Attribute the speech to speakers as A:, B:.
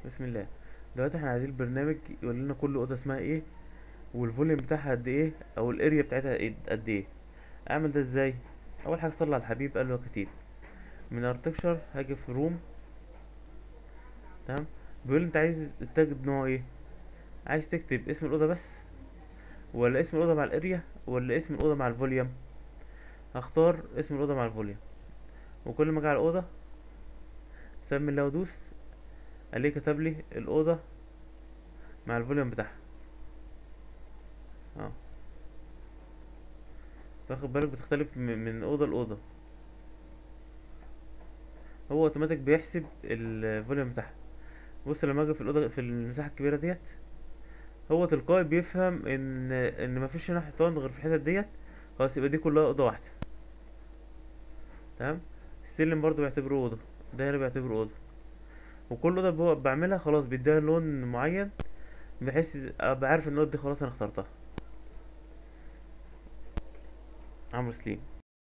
A: بسم الله دلوقتي احنا عايزين البرنامج يقول لنا كل اوضه اسمها ايه والفوليوم بتاعها قد ايه او الاريا بتاعتها إيه- قد ايه اعمل ده ازاي اول حاجه صلي على الحبيب قال له كتير من ارتكشر هاجي في روم تمام بيقول لي انت عايز التاج نوعه ايه عايز تكتب اسم الاوضه بس ولا اسم الاوضه مع الاريا ولا اسم الاوضه مع الفوليوم هختار اسم الاوضه مع الفوليوم وكل ما اجي على الاوضه سمي الله ودوس قال لي كتب لي الاوضه مع الفوليوم بتاعها اه واخد بالك بتختلف م- من اوضه لاوضه هو اوتوماتيك بيحسب الفوليوم بتاعها بص لما اجي في الاوضه في المساحه الكبيره ديت هو تلقائي بيفهم ان ان مفيش هنا حيطان غير في الحتت ديت خلاص يبقى دي كلها اوضه واحده تمام السلم برضو بيعتبره اوضه ده هنا بيعتبره اوضه وكل اوضه بو- بعملها خلاص بيديها لون معين بحيث ابقى عارف ان الاوضه دي خلاص انا اخترتها عمرو سليم